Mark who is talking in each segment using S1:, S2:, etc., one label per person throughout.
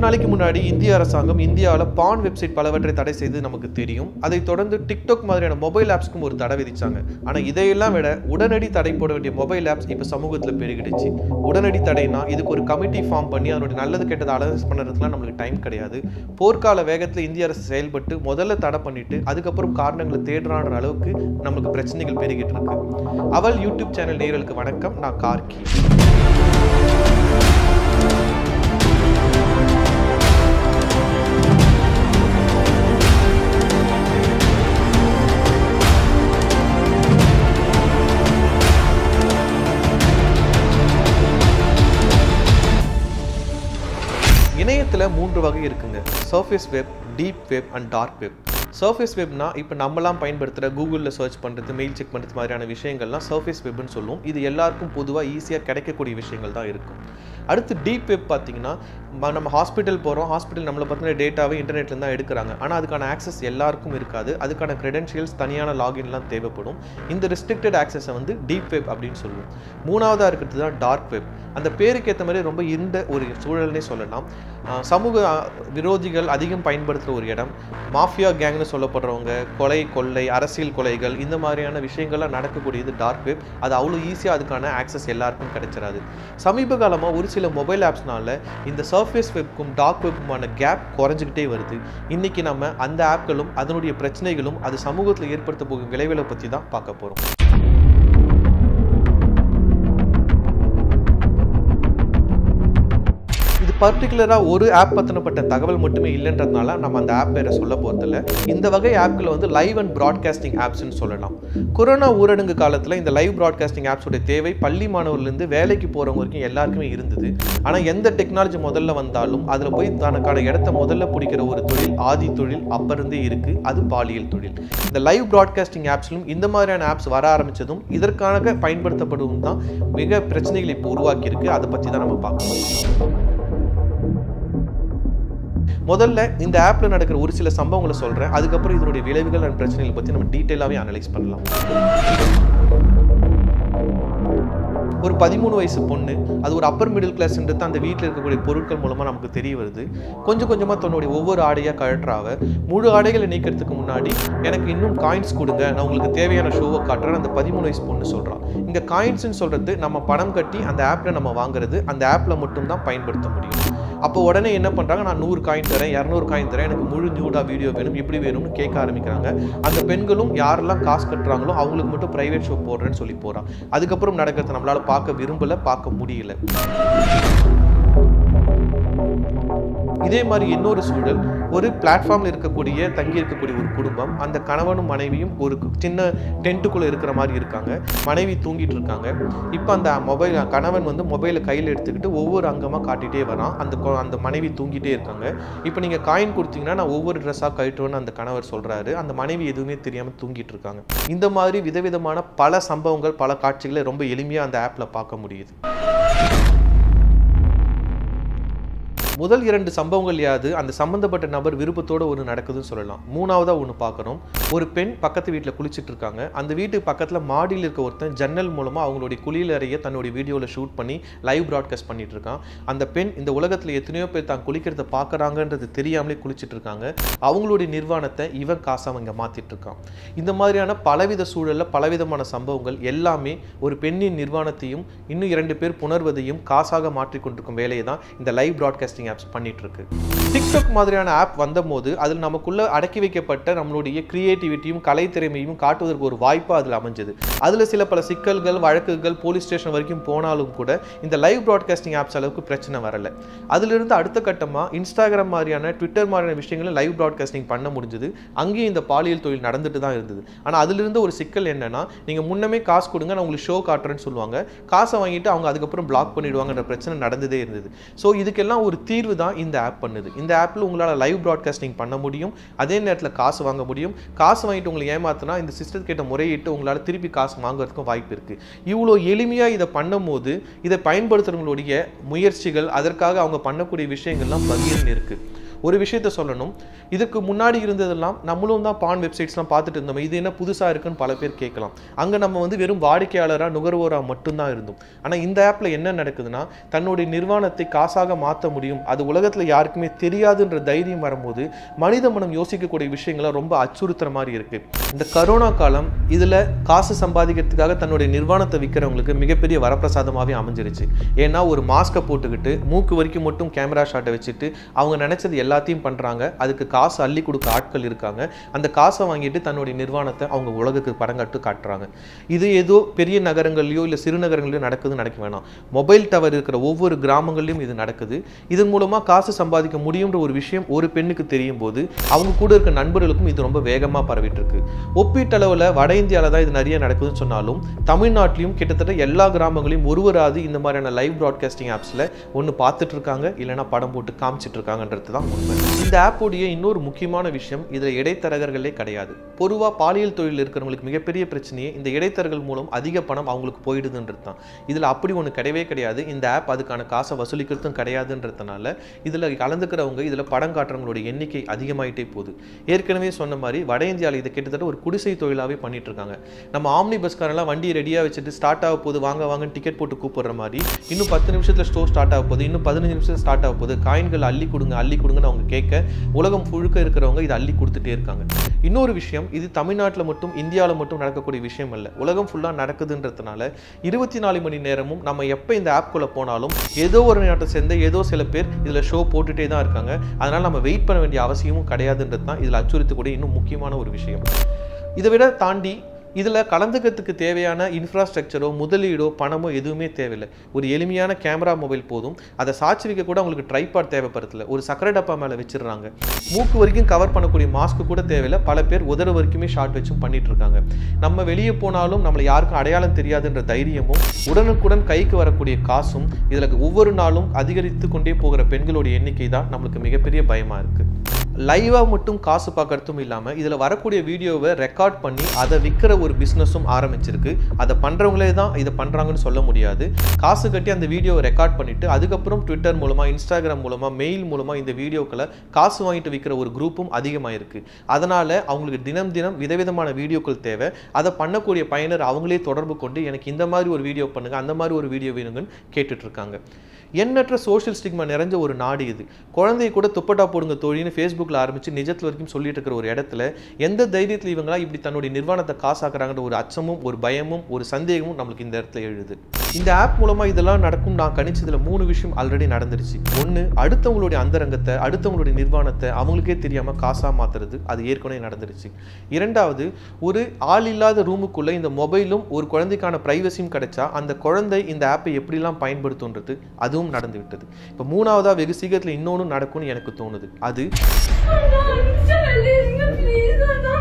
S1: நாளைக்கு முன்னாடி இந்திய அரசாங்கம் இந்தியாவில் பான் வெப்சைட் பலவற்றை தடை செய்து நமக்கு தெரியும் அதைத் தொடர்ந்து டிக்டாக் மாதிரியான மொபைல் ஆப்ஸ்க்கும் ஒரு தடை விதிச்சாங்க ஆனால் இதையெல்லாம் விட உடனடி தடை போட வேண்டிய மொபைல் ஆப்ஸ் இப்போ சமூகத்தில் பெருகிடுச்சு உடனடி தடைனா இதுக்கு ஒரு கமிட்டி ஃபார்ம் பண்ணி அதனுடைய நல்லது கெட்டதை அனலைஸ் பண்ணுறதுக்குலாம் நம்மளுக்கு டைம் கிடையாது போர்க்கால வேகத்தில் இந்திய அரசு செயல்பட்டு முதல்ல தடை பண்ணிட்டு அதுக்கப்புறம் காரணங்களை தேடுறான்ற அளவுக்கு நம்மளுக்கு பிரச்சனைகள் பெருகிட்டு இருக்கு அவள் யூடியூப் சேனல் நேயர்களுக்கு வணக்கம் நான் கார்கி இணையத்தில் மூன்று வகை இருக்குங்க surface web deep web and dark web surface வெப்னா இப்போ நம்மலாம் பயன்படுத்துகிற கூகுளில் சர்ச் பண்ணுறது மெயில் செக் பண்ணுறது மாதிரியான விஷயங்கள்லாம் சர்ஃபேஸ் வெப்னு சொல்லுவோம் இது எல்லாருக்கும் பொதுவாக ஈஸியாக கிடைக்கக்கூடிய விஷயங்கள் தான் இருக்கும் அடுத்து டீப் வெப் பார்த்தீங்கன்னா ம- நம்ம ஹாஸ்பிட்டல் போகிறோம் ஹாஸ்பிட்டல் நம்மளை பற்றின டேட்டாவை இன்டர்நெட்ல தான் எடுக்கிறாங்க ஆனால் அதுக்கான ஆக்சஸ் எல்லாருக்கும் இருக்காது அதுக்கான க்ரெடென்ஷியல்ஸ் தனியான லாகின்லாம் தேவைப்படும் இந்த ரெஸ்ட்ரிக்டட் ஆக்சஸை வந்து டீப் வெப் அப்படின்னு சொல்லுவோம் மூணாவதாக இருக்கிறது தான் டார்க் வெப் அந்த பேருக்கு ஏற்ற மாதிரி ரொம்ப இருண்ட ஒரு சூழல்னே சொல்லலாம் ஆஹ் சமூக ஆஹ், விரோதிகள் அதிகம் பயன்படுத்துகிற ஒரு இடம் மாஃபியா கேங்னு சொல்லப்படுறவங்க கொலை கொள்ளை அரசியல் கொலைகள் இந்த மாதிரியான விஷயங்கள்லாம் நடக்கக்கூடியது டார்க் வெப் அது அவ்வளோ ஈஸியாக அதுக்கான ஆக்சஸ் எல்லாருக்கும் கிடைச்சிடாது சமீப காலமாக ஒரு சில மொபைல் ஆப்ஸ்னால இந்த சர்ஃபேஸ் வெப்க்கும் டார்க் வெப்புமான கேப் குறைஞ்சிக்கிட்டே வருது இன்னைக்கு நம்ம அந்த ஆப்களும் அதனுடைய பிரச்சனைகளும் அது சமூகத்தில் ஏற்படுத்த போகும் விளைவுகளை பற்றி தான் பார்க்க போகிறோம் இது பர்டிகுலராக ஒரு ஆப் பற்றினப்பட்ட தகவல் மட்டுமே இல்லைன்றதுனால நம்ம அந்த ஆப் பேரை சொல்ல போகிறதில்ல இந்த வகை ஆப்களை வந்து லைவ் அண்ட் ப்ராட்காஸ்டிங் ஆப்ஸ்னு சொல்லலாம் கொரோனா ஊரடங்கு காலத்தில் இந்த லைவ் ப்ராட்காஸ்டிங் ஆப்ஸோட தேவை பள்ளி மாணவர்லேருந்து வேலைக்கு போகிறவங்க வரைக்கும் எல்லாருக்குமே இருந்தது ஆனால் எந்த டெக்னாலஜி முதல்ல வந்தாலும் அதில் போய் தனக்கான இடத்த முதல்ல பிடிக்கிற ஒரு தொழில் ஆதி தொழில் அப்ப இருந்தே இருக்குது அது பாலியல் தொழில் இந்த லைவ் ப்ராட்காஸ்டிங் ஆப்ஸ்லும் இந்த மாதிரியான ஆப்ஸ் வர ஆரம்பிச்சதும் இதற்காக பயன்படுத்தப்படுவதும் தான் மிக பிரச்சனைகளை இப்போ உருவாக்கியிருக்கு அதை பற்றி தான் நம்ம பார்க்கணும் முதல்ல இந்த ஆப்ல நடக்கிற ஒரு சில சம்பவங்களை சொல்றேன் அதுக்கப்புறம் இதனுடைய விளைவுகள் அண்ட் பிரச்சனைகளை பத்தி நம்ம டீட்டெயிலாகவே அனலைஸ் பண்ணலாம் ஒரு பதிமூணு வயசு பொண்ணு அது ஒரு அப்பர் மிடில் கிளாஸ்ன்றது அந்த வீட்டில் இருக்கக்கூடிய பொருட்கள் மூலமாக நமக்கு தெரிய வருது கொஞ்சம் கொஞ்சமாக தன்னுடைய ஒவ்வொரு ஆடையாக கழற்றாவ முழு ஆடைகளை நீக்கிறதுக்கு முன்னாடி எனக்கு இன்னும் காயின்ஸ் கொடுங்க நான் உங்களுக்கு தேவையான ஷோவை காட்டுறேன் அந்த பதிமூணு வயசு பொண்ணு சொல்கிறான் இந்த காயின்ஸ்னு சொல்கிறது நம்ம பணம் கட்டி அந்த ஆப்பில் நம்ம வாங்குறது அந்த ஆப்பில் மட்டும்தான் பயன்படுத்த முடியும் அப்போ உடனே என்ன பண்ணுறாங்க நான் நூறு காயின் தரேன் இரநூறு காயின் தரேன் எனக்கு முழு நியூடா வீடியோ வேணும் இப்படி வேணும்னு கேட்க ஆரம்பிக்கிறாங்க அந்த பெண்களும் யாரெல்லாம் காசு கட்டுறாங்களோ அவங்களுக்கு மட்டும் ப்ரைவேட் ஷோ போடுறேன்னு சொல்லி போகிறான் அதுக்கப்புறம் நடக்கிறத நம்மளால பார்க்க விரும்பல பார்க்க முடியல இதே மாதிரி இன்னொரு சூழல் ஒரு பிளாட்ஃபார்மில் இருக்கக்கூடிய தங்கி இருக்கக்கூடிய ஒரு குடும்பம் அந்த கணவனும் மனைவியும் ஒரு கு- சின்ன டென்ட்டுக்குள்ளே இருக்கிற மாதிரி இருக்காங்க மனைவி தூங்கிட்டு இருக்காங்க இப்போ அந்த மொபைல் கணவன் வந்து மொபைலை கையில் எடுத்துக்கிட்டு ஒவ்வொரு அங்கமாக காட்டிகிட்டே வரான் அந்த கொ- அந்த மனைவி தூங்கிட்டே இருக்காங்க இப்போ நீங்கள் காயின் கொடுத்தீங்கன்னா நான் ஒவ்வொரு ட்ரெஸ்ஸாக கழட்டுவேன்னு அந்த கணவர் சொல்கிறாரு அந்த மனைவி எதுவுமே தெரியாமல் தூங்கிட்டு இருக்காங்க இந்த மாதிரி விதவிதமான பல சம்பவங்கள் பல காட்சிகளை ரொம்ப எளிமையாக அந்த ஆப்பில் பார்க்க முடியுது முதல் இரண்டு சம்பவங்கள் யாது அந்த சம்பந்தப்பட்ட நபர் விருப்பத்தோட ஒன்று நடக்குதுன்னு சொல்லலாம் மூணாவதா ஒன்று பார்க்குறோம் ஒரு பெண் பக்கத்து வீட்டில் குளிச்சிட்டு இருக்காங்க அந்த வீட்டுக்கு பக்கத்தில் மாடியில் இருக்க ஒருத்தன் ஜன்னல் மூலமாக அவங்களுடைய குளியல் அறையை தன்னுடைய வீடியோவில் ஷூட் பண்ணி லைவ் ப்ராட்காஸ்ட் பண்ணிட்டு இருக்கான் அந்த பெண் இந்த உலகத்தில் எத்தனையோ பேர் தான் குளிக்கிறத பார்க்குறாங்கன்றது தெரியாமலே குளிச்சிட்டு இருக்காங்க அவங்களுடைய நிர்வாணத்தை இவன் காசாக இங்கே மாற்றிட்டு இருக்கான் இந்த மாதிரியான பலவித சூழலில் பலவிதமான சம்பவங்கள் எல்லாமே ஒரு பெண்ணின் நிர்வாணத்தையும் இன்னும் இரண்டு பேர் புணர்வதையும் காசாக மாற்றிக் கொண்டிருக்கும் வேலையை தான் இந்த லைவ் ப்ராட்காஸ்டிங் ஆப்ஸ் பண்ணிட்டு இருக்கு டிக்டாக் மாதிரியான ஆப் வந்தபோது அதில் நமக்குள்ள அடக்கி வைக்கப்பட்ட நம்மளுடைய கிரியேட்டிவிட்டியும் கலைத்திறமையும் காட்டுவதற்கு ஒரு வாய்ப்பாக அதில் அமைஞ்சது அதில் சில பல சிக்கல்கள் வழக்குகள் போலீஸ் ஸ்டேஷன் வரைக்கும் போனாலும் கூட இந்த லைவ் ப்ராட்காஸ்டிங் ஆப்ஸ் அளவுக்கு பிரச்சனை வரல அதிலிருந்து அடுத்த கட்டமாக இன்ஸ்டாகிராம் மாதிரியான ட்விட்டர் மாதிரியான விஷயங்களை லைவ் ப்ராட்காஸ்டிங் பண்ண முடிஞ்சது அங்கேயும் இந்த பாலியல் தொழில் நடந்துட்டு தான் இருந்தது ஆனால் அதிலிருந்து ஒரு சிக்கல் என்னன்னா நீங்கள் முன்னமே காசு கொடுங்க நான் உங்களுக்கு ஷோ காட்டுறேன்னு சொல்லுவாங்க காசை வாங்கிட்டு அவங்க அதுக்கப்புறம் பிளாக் பண்ணிடுவாங்கன்ற பிரச்சனை நடந்ததே இருந்தது ஸோ இதுக்கெல்லாம் ஒரு தீர்வு தான் இந்த ஆப் பண்ணுது இந்த ஆப்பில் உங்களால் லைவ் ப்ராட்காஸ்டிங் பண்ண முடியும் அதே நேரத்தில் காசு வாங்க முடியும் காசு வாங்கிட்டு உங்களை ஏமாத்தினா இந்த சிஸ்டர் கிட்ட முறையிட்டு உங்களால் திருப்பி காசு வாங்குறதுக்கும் வாய்ப்பு இருக்குது இவ்வளோ எளிமையாக இதை பண்ணும்போது இதை பயன்படுத்துறவங்களுடைய முயற்சிகள் அதற்காக அவங்க பண்ணக்கூடிய விஷயங்கள்லாம் பகிர்ந்து இருக்குது ஒரு விஷயத்த சொல்லணும் இதுக்கு முன்னாடி இருந்ததெல்லாம் நம்மளும் தான் பான் வெப்சைட்ஸ்லாம் பார்த்துட்டு இருந்தோம் இது என்ன புதுசாக இருக்குன்னு பல பேர் கேட்கலாம் அங்கே நம்ம வந்து வெறும் வாடிக்கையாளராக நுகர்வோராக மட்டும்தான் இருந்தோம் ஆனால் இந்த ஆப்பில் என்ன நடக்குதுன்னா தன்னுடைய நிர்வாணத்தை காசாக மாற்ற முடியும் அது உலகத்தில் யாருக்குமே தெரியாதுன்ற தைரியம் வரும்போது மனித மனம் யோசிக்கக்கூடிய விஷயங்களை ரொம்ப அச்சுறுத்துற மாதிரி இருக்கு இந்த கரோனா காலம் இதில் காசு சம்பாதிக்கிறதுக்காக தன்னுடைய நிர்வாணத்தை விற்கிறவங்களுக்கு மிகப்பெரிய வரப்பிரசாதமாகவே அமைஞ்சிருச்சு ஏன்னா ஒரு மாஸ்கை போட்டுக்கிட்டு மூக்கு வரைக்கும் மட்டும் கேமரா ஷாட்டை வச்சுட்டு அவங்க நினைச்சது எல்லாத்தையும் பண்ணுறாங்க அதுக்கு காசு அள்ளி கொடுக்க ஆட்கள் இருக்காங்க அந்த காசை வாங்கிட்டு தன்னுடைய நிர்வாணத்தை அவங்க உலகுக்கு படங்காட்டு காட்டுறாங்க இது ஏதோ பெரிய நகரங்கள்லையோ இல்லை சிறுநகரங்களையோ நடக்குதுன்னு நினைக்க வேணாம் மொபைல் டவர் இருக்கிற ஒவ்வொரு கிராமங்கள்லையும் இது நடக்குது இதன் மூலமாக காசு சம்பாதிக்க முடியுன்ற ஒரு விஷயம் ஒரு பெண்ணுக்கு தெரியும் போது அவங்க கூட இருக்க நண்பர்களுக்கும் இது ரொம்ப வேகமாக பரவிட்டு இருக்கு ஒப்பீட்டளவில் வட இந்தியாவில் தான் இது நிறைய நடக்குதுன்னு சொன்னாலும் தமிழ்நாட்டிலையும் கிட்டத்தட்ட எல்லா கிராமங்களையும் ஒருவராது இந்த மாதிரியான லைவ் ப்ராட்காஸ்டிங் ஆப்ஸில் ஒன்று பார்த்துட்டு இருக்காங்க இல்லைன்னா படம் போட்டு காமிச்சிட்டு இருக்காங்கன்றது தான் உண்மை இந்த ஆப்போடைய இன்னொரு முக்கியமான விஷயம் இதில் இடைத்தரகர்களே கிடையாது பொதுவாக பாலியல் தொழில் இருக்கிறவங்களுக்கு மிகப்பெரிய பிரச்சனையே இந்த இடைத்தரகர்கள் மூலம் அதிக பணம் அவங்களுக்கு போயிடுதுன்றது தான் இதில் அப்படி ஒன்று கிடையவே கிடையாது இந்த ஆப் அதுக்கான காசை வசூலிக்கிறதும் கிடையாதுன்றதுனால இதில் கலந்துக்கிறவங்க இதில் படம் காட்டுறவங்களோட எண்ணிக்கை அதிகமாயிட்டே போகுது ஏற்கனவே சொன்ன மாதிரி வட இந்தியாவில் இதை கிட்டத்தட்ட ஒரு குடிசை தொழிலாகவே பண்ணிட்டு இருக்காங்க நம்ம ஆம்னி பஸ்காரெல்லாம் வண்டி ரெடியாக வச்சுட்டு ஸ்டார்ட் ஆக போகுது வாங்க வாங்கன்னு டிக்கெட் போட்டு கூப்பிடுற மாதிரி இன்னும் பத்து நிமிஷத்தில் ஸ்டோர் ஸ்டார்ட் ஆக போகுது இன்னும் பதினஞ்சு நிமிஷத்தில் ஸ்டார்ட் ஆக போகுது காயின்கள் அள்ளி கொடுங்க அள்ளி கொடுங்கன்னு அவங்க கேட்க உலகம் முழுக்க இருக்கிறவங்க இதை அள்ளி கொடுத்துட்டே இருக்காங்க இன்னொரு விஷயம் இது தமிழ்நாட்டில் மட்டும் இந்தியாவில் மட்டும் நடக்கக்கூடிய விஷயம் இல்லை உலகம் ஃபுல்லாக நடக்குதுன்றதுனால இருபத்தி நாலு மணி நேரமும் நம்ம எப்போ இந்த ஆப்குள்ளே போனாலும் ஏதோ ஒரு நாட்டை சேர்ந்த ஏதோ சில பேர் இதில் ஷோ போட்டுகிட்டே தான் இருக்காங்க அதனால் நம்ம வெயிட் பண்ண வேண்டிய அவசியமும் கிடையாதுன்றது தான் இதில் அச்சுறுத்தக்கூடிய இன்னும் முக்கியமான ஒரு விஷயம் இதை விட தாண்டி இதில் கலந்துக்கிறதுக்கு தேவையான இன்ஃப்ராஸ்ட்ரக்சரோ முதலீடோ பணமோ எதுவுமே தேவையில்லை ஒரு எளிமையான கேமரா மொபைல் போதும் அதை சாட்சி வைக்க கூட உங்களுக்கு ட்ரைபாட் தேவைப்படுறதில்ல ஒரு சக்கரை டப்பா மேலே வச்சிடுறாங்க மூக்கு வரைக்கும் கவர் பண்ணக்கூடிய மாஸ்க்கு கூட தேவையில்லை பல பேர் உதறு வரைக்குமே ஷார்ட் வச்சும் பண்ணிட்டு இருக்காங்க நம்ம வெளியே போனாலும் நம்மளை யாருக்கும் அடையாளம் தெரியாதுன்ற தைரியமும் உடனுக்குடன் கைக்கு வரக்கூடிய காசும் இதில் ஒவ்வொரு நாளும் அதிகரித்து கொண்டே போகிற பெண்களுடைய எண்ணிக்கை தான் நம்மளுக்கு மிகப்பெரிய பயமாக இருக்குது லைவாக மட்டும் காசு பார்க்கறதும் இல்லாமல் இதில் வரக்கூடிய வீடியோவை ரெக்கார்ட் பண்ணி அதை விற்கிற ஒரு பிஸ்னஸும் ஆரம்பிச்சிருக்கு அதை பண்ணுறவங்களே தான் இதை பண்ணுறாங்கன்னு சொல்ல முடியாது காசு கட்டி அந்த வீடியோவை ரெக்கார்ட் பண்ணிவிட்டு அதுக்கப்புறம் ட்விட்டர் மூலமாக இன்ஸ்டாகிராம் மூலமாக மெயில் மூலமாக இந்த வீடியோக்களை காசு வாங்கிட்டு விற்கிற ஒரு குரூப்பும் அதிகமாயிருக்கு அதனால் அவங்களுக்கு தினம் தினம் விதவிதமான வீடியோக்கள் தேவை அதை பண்ணக்கூடிய பயனர் அவங்களே தொடர்பு கொண்டு எனக்கு இந்த மாதிரி ஒரு வீடியோ பண்ணுங்கள் அந்த மாதிரி ஒரு வீடியோ வேணுங்கன்னு கேட்டுட்டு இருக்காங்க எண்ணற்ற சோஷியல் ஸ்டிக்மா நிறைஞ்ச ஒரு நாடு இது குழந்தைய கூட துப்பட்டா போடுங்க தோழின்னு ஃபேஸ்புக்கில் ஆரம்பித்து நிஜத்தில் வரைக்கும் சொல்லிட்டு இருக்கிற ஒரு இடத்துல எந்த தைரியத்தில் இவங்களா இப்படி தன்னுடைய நிர்வாணத்தை காசாக்குறாங்கன்ற ஒரு அச்சமும் ஒரு பயமும் ஒரு சந்தேகமும் நம்மளுக்கு இந்த இடத்துல எழுது இந்த ஆப் மூலமாக இதெல்லாம் நடக்கும் நான் கணிச்சதுல மூணு விஷயம் ஆல்ரெடி நடந்துருச்சு ஒன்று அடுத்தவங்களுடைய அந்தரங்கத்தை அடுத்தவங்களுடைய நிர்வாணத்தை அவங்களுக்கே தெரியாமல் காசாக மாற்றுறது அது ஏற்கனவே நடந்துருச்சு இரண்டாவது ஒரு ஆள் இல்லாத ரூமுக்குள்ளே இந்த மொபைலும் ஒரு குழந்தைக்கான ப்ரைவசியும் கிடைச்சா அந்த குழந்தை இந்த ஆப்பை எப்படிலாம் பயன்படுத்துன்றது அதுவும் நடந்து விட்டது இப்போ மூணாவதாக வெகு சீக்கிரத்தில் இன்னொன்று நடக்கும்னு எனக்கு தோணுது அது
S2: அண்ணா, அனுப்பிச்சிடுங்க, please, அண்ணா.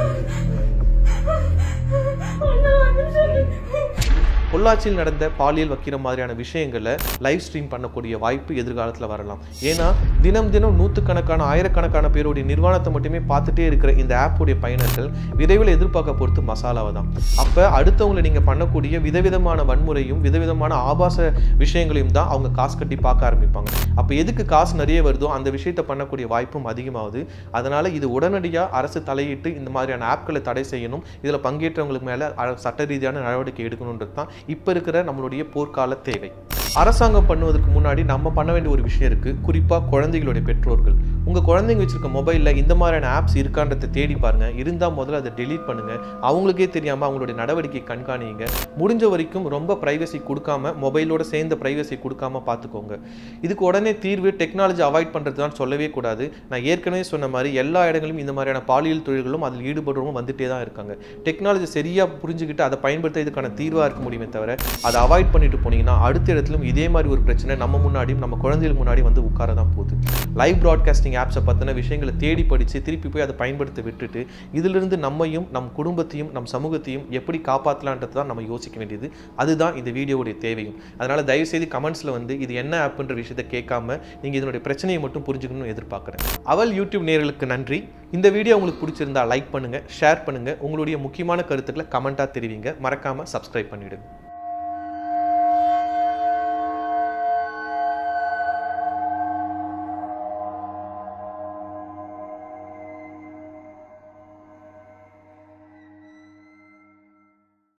S2: அண்ணா, அனுப்பிச்சிடுங்க.
S1: பொள்ளாச்சியில் நடந்த பாலியல் வைக்கிற மாதிரியான விஷயங்களை லைவ் ஸ்ட்ரீம் பண்ணக்கூடிய வாய்ப்பு எதிர்காலத்தில் வரலாம் ஏன்னா தினம் தினம் நூற்றுக்கணக்கான ஆயிரக்கணக்கான பேருடைய நிர்வாணத்தை மட்டுமே பார்த்துட்டே இருக்கிற இந்த ஆப்புடைய பயனர்கள் விரைவில் எதிர்பார்க்க பொறுத்து மசாலாவை தான் அப்போ அடுத்தவங்களை நீங்கள் பண்ணக்கூடிய விதவிதமான வன்முறையும் விதவிதமான ஆபாச விஷயங்களையும் தான் அவங்க காசு கட்டி பார்க்க ஆரம்பிப்பாங்க அப்போ எதுக்கு காசு நிறைய வருதோ அந்த விஷயத்தை பண்ணக்கூடிய வாய்ப்பும் அதிகமாகுது அதனால் இது உடனடியாக அரசு தலையிட்டு இந்த மாதிரியான ஆப்களை தடை செய்யணும் இதில் பங்கேற்றவங்களுக்கு மேலே சட்ட ரீதியான நடவடிக்கை எடுக்கணுன்றது தான் இப்போ இருக்கிற நம்மளுடைய போர்க்கால தேவை அரசாங்கம் பண்ணுவதற்கு முன்னாடி நம்ம பண்ண வேண்டிய ஒரு விஷயம் இருக்குது குறிப்பாக குழந்தைகளுடைய பெற்றோர்கள் உங்கள் குழந்தைங்க வச்சிருக்க மொபைலில் இந்த மாதிரியான ஆப்ஸ் இருக்கான்றதை தேடி பாருங்கள் இருந்தால் முதல்ல அதை டெலீட் பண்ணுங்கள் அவங்களுக்கே தெரியாமல் அவங்களுடைய நடவடிக்கை கண்காணிங்க முடிஞ்ச வரைக்கும் ரொம்ப ப்ரைவசி கொடுக்காம மொபைலோட சேர்ந்த ப்ரைவசி கொடுக்காம பார்த்துக்கோங்க இதுக்கு உடனே தீர்வு டெக்னாலஜி அவாய்ட் பண்ணுறது தான் சொல்லவே கூடாது நான் ஏற்கனவே சொன்ன மாதிரி எல்லா இடங்களிலும் இந்த மாதிரியான பாலியல் தொழில்களும் அதில் ஈடுபடுறவங்க வந்துட்டே தான் இருக்காங்க டெக்னாலஜி சரியாக புரிஞ்சுக்கிட்டு அதை பயன்படுத்த இதுக்கான தீர்வாக இருக்க முடியுமே தவிர அதை அவாய்ட் பண்ணிட்டு போனீங்கன்னா அடுத்த இடத்துலையும் இதே மாதிரி ஒரு பிரச்சனை நம்ம முன்னாடியும் நம்ம குழந்தைகள் முன்னாடி வந்து உட்கார தான் போகுது லைவ் ப்ராட்காஸ்டிங் ஆப்ஸை பற்றின விஷயங்களை தேடி படித்து திருப்பி போய் அதை பயன்படுத்த விட்டுட்டு இதிலிருந்து நம்மையும் நம் குடும்பத்தையும் நம் சமூகத்தையும் எப்படி காப்பாற்றலான்றது தான் நம்ம யோசிக்க வேண்டியது அதுதான் இந்த வீடியோவுடைய தேவையும் அதனால் தயவுசெய்து கமெண்ட்ஸில் வந்து இது என்ன ஆப்ன்ற விஷயத்தை கேட்காம நீங்கள் இதனுடைய பிரச்சனையை மட்டும் புரிஞ்சுக்கணும்னு எதிர்பார்க்குறேன் அவள் யூடியூப் நேயர்களுக்கு நன்றி இந்த வீடியோ உங்களுக்கு பிடிச்சிருந்தா லைக் பண்ணுங்கள் ஷேர் பண்ணுங்கள் உங்களுடைய முக்கியமான கருத்துக்களை கமெண்ட்டாக தெரிவிங்க மறக்காமல் சப்ஸ்கிரைப் பண்ணிவிடுங்க